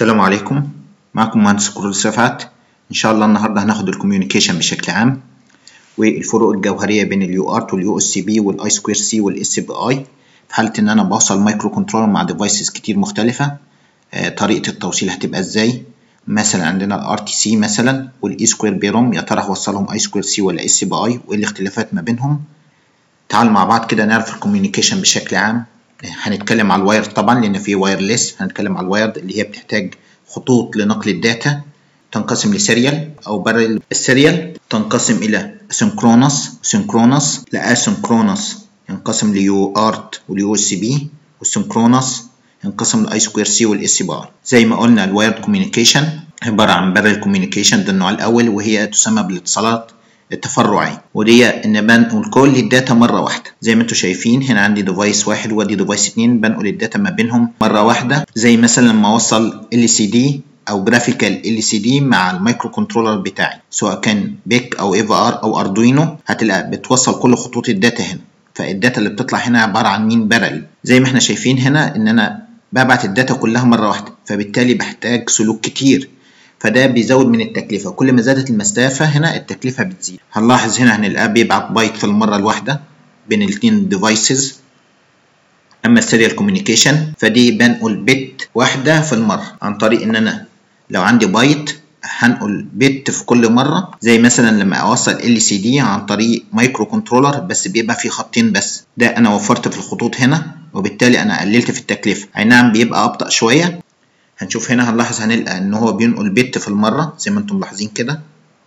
السلام عليكم معكم مهندس كرولس رفعت ان شاء الله النهارده هناخد الكوميونيكيشن بشكل عام والفروق الجوهريه بين اليو ارت واليو اس سي بي والاي سكوير سي والاس بي اي في حاله ان انا بوصل مايكرو كنترولر مع ديفايسز كتير مختلفه آه، طريقه التوصيل هتبقى ازاي مثلا عندنا الار تي سي مثلا والاي سكوير بيروم يا ترى هوصلهم اي سكوير سي ولا اس بي اي وايه الاختلافات ما بينهم تعالوا مع بعض كده نعرف الكوميونيكيشن بشكل عام هنتكلم على الواير طبعا لان في وايرلس هنتكلم على الواير اللي هي بتحتاج خطوط لنقل الداتا تنقسم لسيريال او بارل السيريال تنقسم الى سينكرونس سينكرونس لاسينكرونس ينقسم ليو ارت واليو اس بي والسينكرونس ينقسم لاي سكوير سي والاس بي ار زي ما قلنا الوايرد كوميونيكيشن عباره عن بارل كوميونيكيشن ده النوع الاول وهي تسمى بالاتصالات التفرعي ودي ان بنقل كل الداتا مره واحده زي ما انتم شايفين هنا عندي ديفايس واحد وادي ديفايس اتنين بنقل الداتا ما بينهم مره واحده زي مثلا لما اوصل ال سي دي او جرافيكال ال سي دي مع المايكرو كنترولر بتاعي سواء كان بيك او اي ار او اردوينو هتلاقي بتوصل كل خطوط الداتا هنا فالداتا اللي بتطلع هنا عباره عن مين بارل زي ما احنا شايفين هنا ان انا ببعت الداتا كلها مره واحده فبالتالي بحتاج سلوك كتير فده بيزود من التكلفة كل ما زادت المسافة هنا التكلفة بتزيد هنلاحظ هنا هنلقاه بيبعت بايت في المرة الواحدة بين الاتنين ديفايسز أما السيريال كوميونيكيشن فدي بنقل بت واحدة في المرة عن طريق إن أنا لو عندي بايت هنقل بت في كل مرة زي مثلا لما أوصل ال سي دي عن طريق مايكرو كنترولر بس بيبقى فيه خطين بس ده أنا وفرت في الخطوط هنا وبالتالي أنا قللت في التكلفة أي نعم بيبقى أبطأ شوية هنشوف هنا هنلاحظ هنلقى ان هو بينقل بت في المرة زي ما انتم ملاحظين كده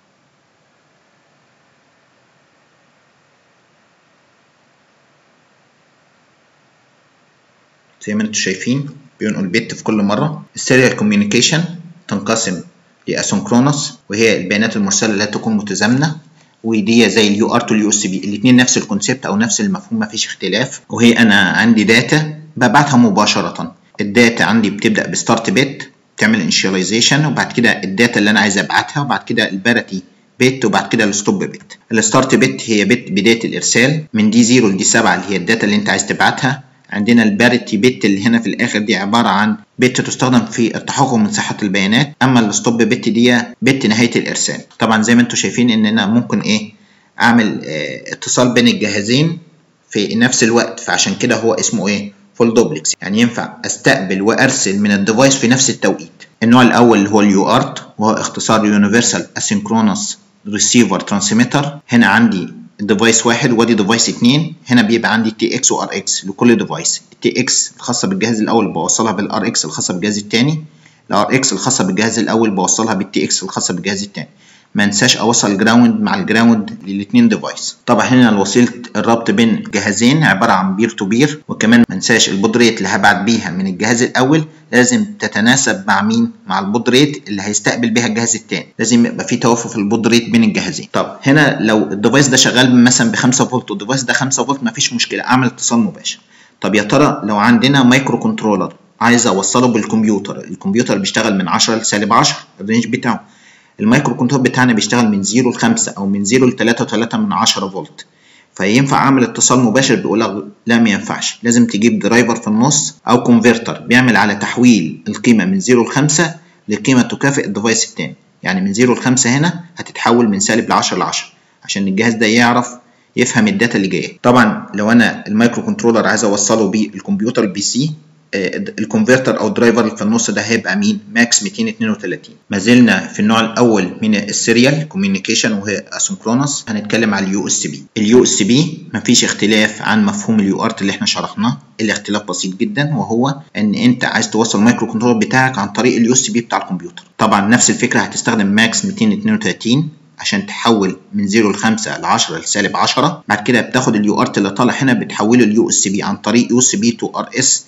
زي ما انتم شايفين بينقل بت في كل مرة السيريال كوميونيكيشن تنقسم لاسynchronous وهي البيانات المرسلة لا تكون متزامنة ودي زي اليو ارت واليو اس بي الاثنين نفس الكونسيبت او نفس المفهوم مفيش اختلاف وهي انا عندي داتا ببعتها مباشرة الداتا عندي بتبدأ بستارت بت تعمل انشاليزيشن وبعد كده الداتا اللي انا عايز ابعتها وبعد كده البارتي بت وبعد كده الستوب بت الستارت بت هي بت بدايه الارسال من دي 0 لدي 7 اللي هي الداتا اللي انت عايز تبعتها عندنا البارتي بت اللي هنا في الاخر دي عباره عن بت تستخدم في التحقق من صحه البيانات اما الستوب بت دي بت نهايه الارسال طبعا زي ما انتم شايفين ان انا ممكن ايه اعمل اه اتصال بين الجهازين في نفس الوقت فعشان كده هو اسمه ايه فول دوبلكس يعني ينفع استقبل وارسل من الديفايس في نفس التوقيت النوع الاول اللي هو اليو ارت وهو اختصار يونيفرسال اسynchronous ريسيفر ترانسميتر هنا عندي ديفايس واحد وادي ديفايس اتنين هنا بيبقى عندي تي اكس وار اكس لكل ديفايس التي اكس الخاصه بالجهاز الاول بوصلها بالار اكس الخاصه بالجهاز الثاني الار اكس الخاصه بالجهاز الاول بوصلها بالتي اكس الخاصه بالجهاز الثاني ما انساش اوصل الجراوند مع الجراوند للاثنين ديفايس طبعا هنا الوسيله الربط بين جهازين عباره عن بير تو بير وكمان ما انساش البود ريت اللي هبعت بيها من الجهاز الاول لازم تتناسب مع مين مع البود ريت اللي هيستقبل بيها الجهاز الثاني لازم يبقى في توافق في البود ريت بين الجهازين طب هنا لو الديفايس ده شغال مثلا ب 5 فولت والديفايس ده 5 فولت مفيش مشكله اعمل اتصال مباشر طب يا ترى لو عندنا مايكرو كنترولر عايز اوصله بالكمبيوتر الكمبيوتر بيشتغل من 10 لسالب 10 الرينج بتاعه المايكرو كنترول بتاعنا بيشتغل من 0 ل 5 او من 0 ل 3.3 من 10 فولت فينفع اعمل اتصال مباشر بيقول لا ما ينفعش لازم تجيب درايفر في النص او كونفرتر بيعمل على تحويل القيمه من 0 ل 5 لقيمه تكافئ الديفايس الثاني يعني من 0 ل 5 هنا هتتحول من سالب ل 10 ل 10 عشان الجهاز ده يعرف يفهم الداتا اللي جايه طبعا لو انا المايكرو كنترولر عايز اوصله بالكمبيوتر البي سي الكونفرتر او الدرايفر اللي في النص ده هيبقى مين ماكس 232 ما زلنا في النوع الاول من السيريال كوميونيكيشن وهي اسynchronous هنتكلم على اليو اس بي اليو اس بي مفيش اختلاف عن مفهوم اليو ارت اللي احنا شرحناه الاختلاف بسيط جدا وهو ان انت عايز توصل المايكرو كنترولر بتاعك عن طريق اليو اس بي بتاع الكمبيوتر طبعا نفس الفكره هتستخدم ماكس 232 عشان تحول من 0 ل 5 ل 10 لسالب 10 بعد كده بتاخد اليو ارت اللي طالع هنا بتحوله اليو اس بي عن طريق يو اس بي تو ار اس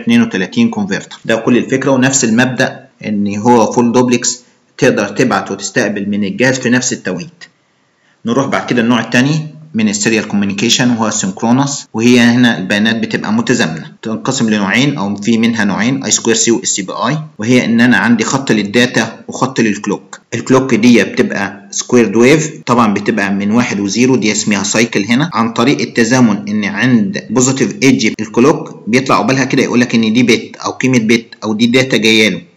232 كونفرتر ده كل الفكره ونفس المبدا ان هو فول دوبلكس تقدر تبعت وتستقبل من الجهاز في نفس التوقيت نروح بعد كده النوع الثاني من السيريال كوميونيكيشن وهو السينكرونس وهي هنا البيانات بتبقى متزامنه تنقسم لنوعين او في منها نوعين اي سكوير سي واس بي اي وهي ان انا عندي خط للداتا وخط للكلوك الكلوك دي بتبقى سكويرد ويف طبعا بتبقى من واحد وزيرو دي اسمها سايكل هنا عن طريق التزامن ان عند بوزيتيف ايدج الكلوك بيطلع قبالها كده يقول لك ان دي بت او قيمه بت او دي داتا جايه له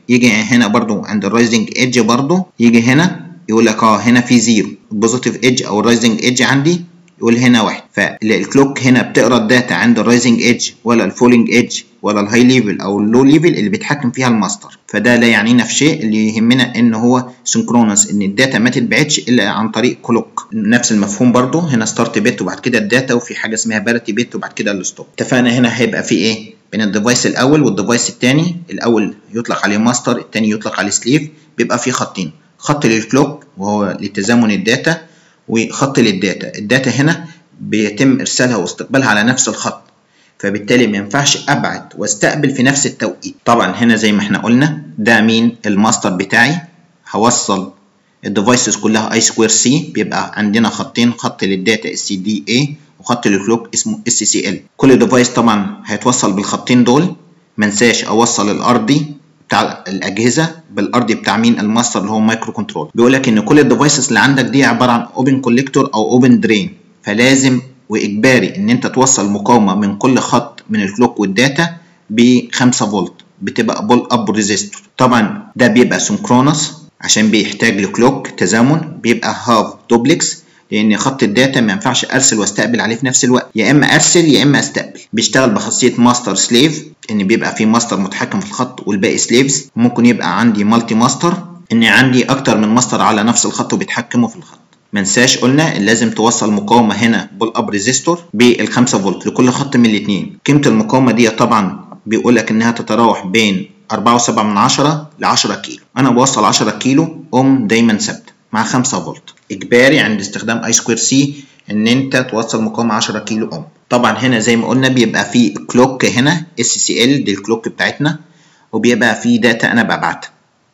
يجي هنا برضو عند الرايزنج ايدج برضو يجي هنا يقول لك اه هنا في زيرو البوزيتيف ايدج او الرايزنج ايدج عندي يقول هنا واحد فالكلوك هنا بتقرا الداتا عند الرايزنج ايدج ولا الفولينج ايدج ولا الهاي ليفل او اللو ليفل اللي بيتحكم فيها الماستر فده لا يعنينا في شيء اللي يهمنا ان هو سنكرونس ان الداتا ما تتبعتش الا عن طريق كلوك نفس المفهوم برضو هنا ستارت بيت وبعد كده الداتا وفي حاجه اسمها باريتي بيت وبعد كده الستوب اتفقنا هنا هيبقى في ايه بين الديفايس الاول والديفايس الثاني الاول يطلق عليه ماستر الثاني يطلق عليه سليف بيبقى في خطين خط للكلوك وهو لتزامن الداتا وخط للداتا الداتا هنا بيتم ارسالها واستقبالها على نفس الخط فبالتالي ما ينفعش ابعت واستقبل في نفس التوقيت طبعا هنا زي ما احنا قلنا ده مين الماستر بتاعي هوصل الديفايسز كلها اي سكوير سي بيبقى عندنا خطين خط للداتا اس دي اي وخط للكلوك اسمه اس سي ال كل ديفايس طبعا هيتوصل بالخطين دول ما انساش اوصل الارضي بتاع الاجهزه بالارضي بتاع مين الماستر اللي هو مايكرو كنترول بيقول لك ان كل الديفايسز اللي عندك دي عباره عن اوبن كوليكتور او اوبن درين فلازم واجباري ان انت توصل مقاومه من كل خط من الكلوك والداتا ب 5 فولت بتبقى بول اب ريزيستور طبعا ده بيبقى سنكرونس عشان بيحتاج لكلوك تزامن بيبقى هاف دوبلكس لان خط الداتا ما ينفعش ارسل واستقبل عليه في نفس الوقت يا اما ارسل يا اما استقبل بيشتغل بخاصيه ماستر سليف ان بيبقى في ماستر متحكم في الخط والباقي سليفز ممكن يبقى عندي مالتي ماستر ان عندي اكتر من ماستر على نفس الخط وبيتحكموا في الخط منساش قلنا لازم توصل مقاومة هنا بول اب ريزيستور بال 5 فولت لكل خط من الاثنين قيمة المقاومة دي طبعا بيقول لك انها تتراوح بين 4.7 من 10 ل 10 كيلو انا بوصل 10 كيلو ام دايما ثابتة مع 5 فولت اجباري عند استخدام اي سكوير سي ان انت توصل مقاومة 10 كيلو ام طبعا هنا زي ما قلنا بيبقى في كلوك هنا اس سي ال دي الكلوك بتاعتنا وبيبقى في داتا انا ببعتها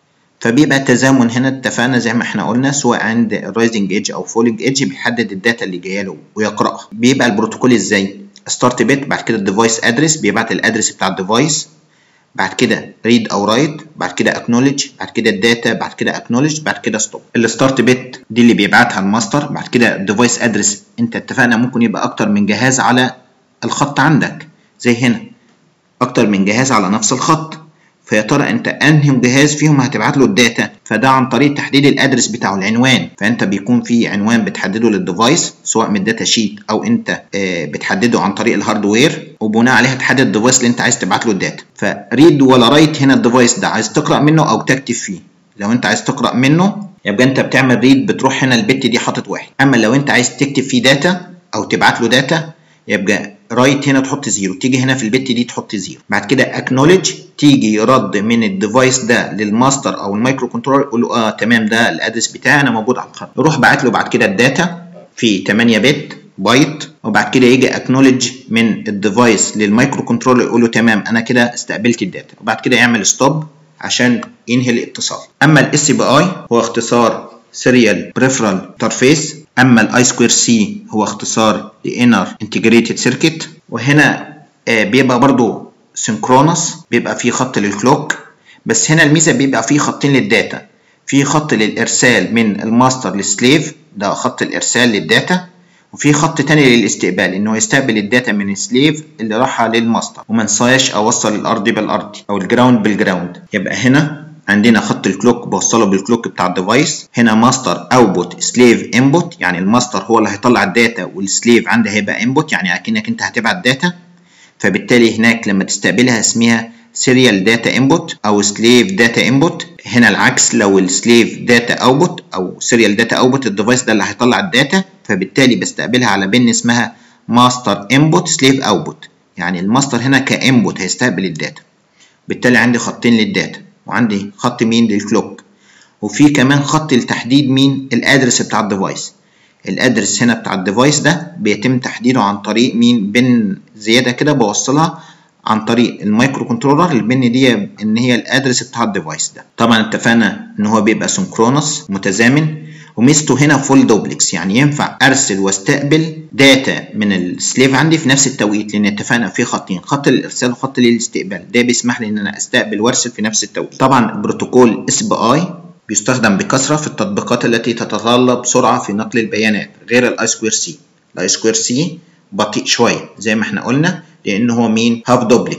فبيبقى تزامن هنا اتفقنا زي ما احنا قلنا سواء عند الرايزنج ايدج او فولينج ايدج بيحدد الداتا اللي جايه له ويقراها بيبقى البروتوكول ازاي ستارت بيت بعد كده الديفايس ادرس بيبعت الادرس بتاع الديفايس بعد كده ريد او رايت بعد كده اكنولج بعد كده الداتا بعد كده اكنولج بعد كده ستوب الستارت بيت دي اللي بيبعتها الماستر بعد كده الديفايس ادرس انت اتفقنا ممكن يبقى اكتر من جهاز على الخط عندك زي هنا اكتر من جهاز على نفس الخط فيا ترى انت انهي جهاز فيهم هتبعت له الداتا فده عن طريق تحديد الادرس بتاعه العنوان فانت بيكون في عنوان بتحدده للديفايس سواء من الداتا شيت او انت بتحدده عن طريق الهاردوير وبناء عليها تحدد الديفايس اللي انت عايز تبعت له الداتا فريد ولا رايت هنا الديفايس ده عايز تقرا منه او تكتب فيه لو انت عايز تقرا منه يبقى انت بتعمل ريد بتروح هنا البت دي حاطط واحد اما لو انت عايز تكتب فيه داتا او تبعت له داتا يبقى رايت هنا تحط زيرو تيجي هنا في البت دي تحط زيرو بعد كده اكنولج تيجي رد من الديفايس ده للماستر او المايكرو كنترولر يقول له اه تمام ده الادرس بتاعي انا موجود على الخط يروح باعت له بعد كده الداتا في 8 بت بايت وبعد كده يجي اكنولج من الديفايس للمايكرو كنترولر يقول له تمام انا كده استقبلت الداتا وبعد كده يعمل ستوب عشان ينهي الاتصال اما الاس بي اي هو اختصار سيريال بريفرال انترفيس اما الاي سكوير سي هو اختصار لانر انتجريتد سيركت وهنا آه بيبقى برضو سينكرونس بيبقى فيه خط للكلوك بس هنا الميزه بيبقى فيه خطين للداتا في خط للارسال من الماستر للسليف ده خط الارسال للداتا وفي خط تاني للاستقبال انه يستقبل الداتا من السليف اللي راحه للماستر وما انساش اوصل الارضي بالارضي او الجراوند بالجراوند يبقى هنا عندنا خط الكلوك بوصله بالكلوك بتاع الديفايس هنا ماستر اوتبوت سليف انبوت يعني الماستر هو اللي هيطلع الداتا والسليف عندي هيبقى انبوت يعني اكنك انت هتبعت داتا فبالتالي هناك لما تستقبلها اسمها سيريال داتا انبوت او سليف داتا انبوت هنا العكس لو السليف داتا اوتبوت او سيريال داتا اوتبوت الديفايس ده اللي هيطلع الداتا فبالتالي بستقبلها على بن اسمها ماستر انبوت سليف اوتبوت يعني الماستر هنا كانبوت هيستقبل الداتا بالتالي عندي خطين للداتا وعندي خط مين للكلوك وفي كمان خط لتحديد مين الادرس بتاع الديفايس الادرس هنا بتاع الديفايس ده بيتم تحديده عن طريق مين بن زياده كده بوصلها عن طريق المايكرو كنترولر البن دي ان هي الادرس بتاع الديفايس ده طبعا اتفقنا ان هو بيبقى سنكرونس متزامن وميزته هنا فول دوبلكس يعني ينفع ارسل واستقبل داتا من السليف عندي في نفس التوقيت لان اتفقنا في خطين خط للارسال وخط للاستقبال ده بيسمح لي ان انا استقبل وارسل في نفس التوقيت طبعا بروتوكول اس بي اي بيستخدم بكثره في التطبيقات التي تتطلب سرعه في نقل البيانات غير الاي سكوير سي الاي سكوير سي بطيء شويه زي ما احنا قلنا لان هو مين هاف دوبلكس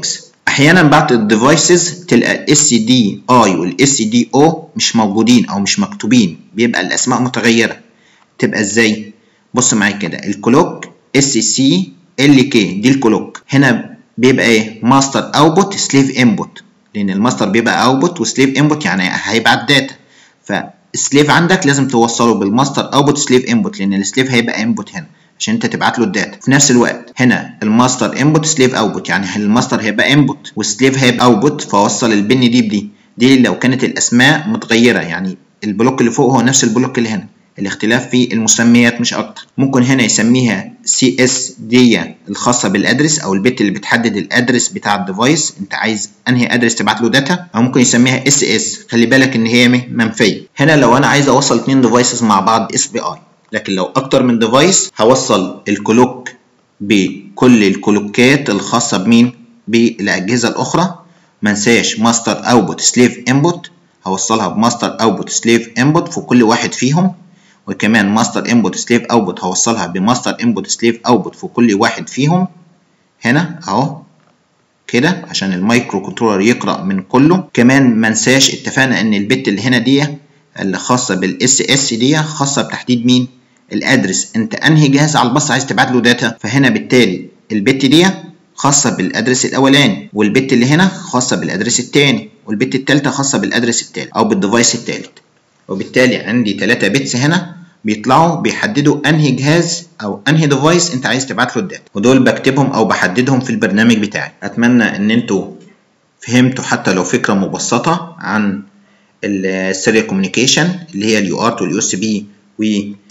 احيانا بعض الديفايسز تلقى الاس دي اي والاس دي او مش موجودين او مش مكتوبين بيبقى الاسماء متغيره تبقى ازاي بص معايا كده الكلوك اس سي ال كي دي الكلوك هنا بيبقى ايه ماستر اوتبوت سليف انبوت لان الماستر بيبقى اوتبوت وسليف انبوت يعني هيبعت داتا فالسليف عندك لازم توصله بالماستر اوتبوت سليف انبوت لان السليف هيبقى انبوت هنا عشان انت تبعت له الداتا في نفس الوقت هنا الماستر انبوت سليف اوتبوت يعني الماستر هيبقى انبوت والسليف هيبقى اوتبوت فوصل البن دي بدي دي لو كانت الاسماء متغيره يعني البلوك اللي فوق هو نفس البلوك اللي هنا الاختلاف في المسميات مش اكتر ممكن هنا يسميها سي اس دي الخاصه بالادرس او البت اللي بتحدد الادرس بتاع الديفايس انت عايز انهي ادرس تبعت له داتا او ممكن يسميها اس اس خلي بالك ان هي منفيه هنا لو انا عايز اوصل اتنين ديفايسز مع بعض اس بي اي لكن لو اكتر من ديفايس هوصل الكلوك بكل الكلوكات الخاصه بمين بالاجهزه الاخرى منساش ماستر اوتبوت سليف انبوت هوصلها بماستر اوتبوت سليف انبوت في كل واحد فيهم وكمان ماستر انبوت سليف اوتبوت هوصلها بماستر انبوت سليف اوتبوت في كل واحد فيهم هنا اهو كده عشان المايكرو كنترولر يقرا من كله كمان منساش اتفقنا ان البت اللي هنا دي اللي خاصه بالاس اس دي خاصه بتحديد مين الادرس انت انهي جهاز على الباص عايز تبعت له داتا فهنا بالتالي البت دي خاصه بالادرس الاولاني والبت اللي هنا خاصه بالادرس الثاني والبت الثالثه خاصه بالادرس الثالث او بالديفايس الثالث وبالتالي عندي 3 بيتس هنا بيطلعوا بيحددوا انهي جهاز او انهي ديفايس انت عايز تبعت له الداتا ودول بكتبهم او بحددهم في البرنامج بتاعي اتمنى ان انتوا فهمتوا حتى لو فكره مبسطه عن السيريال كوميونيكيشن اللي هي اليو ارت واليو اس بي و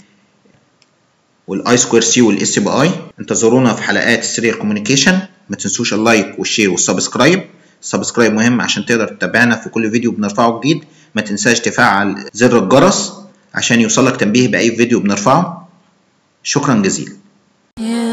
والاي سكوير سي والاس بي اي انتظرونا في حلقات السيريال كوميونيكيشن ما تنسوش اللايك والشير والسبسكرايب السبسكرايب مهم عشان تقدر تتابعنا في كل فيديو بنرفعه جديد ما تنساش تفعل زر الجرس عشان يوصلك تنبيه بأي فيديو بنرفعه شكرا جزيلا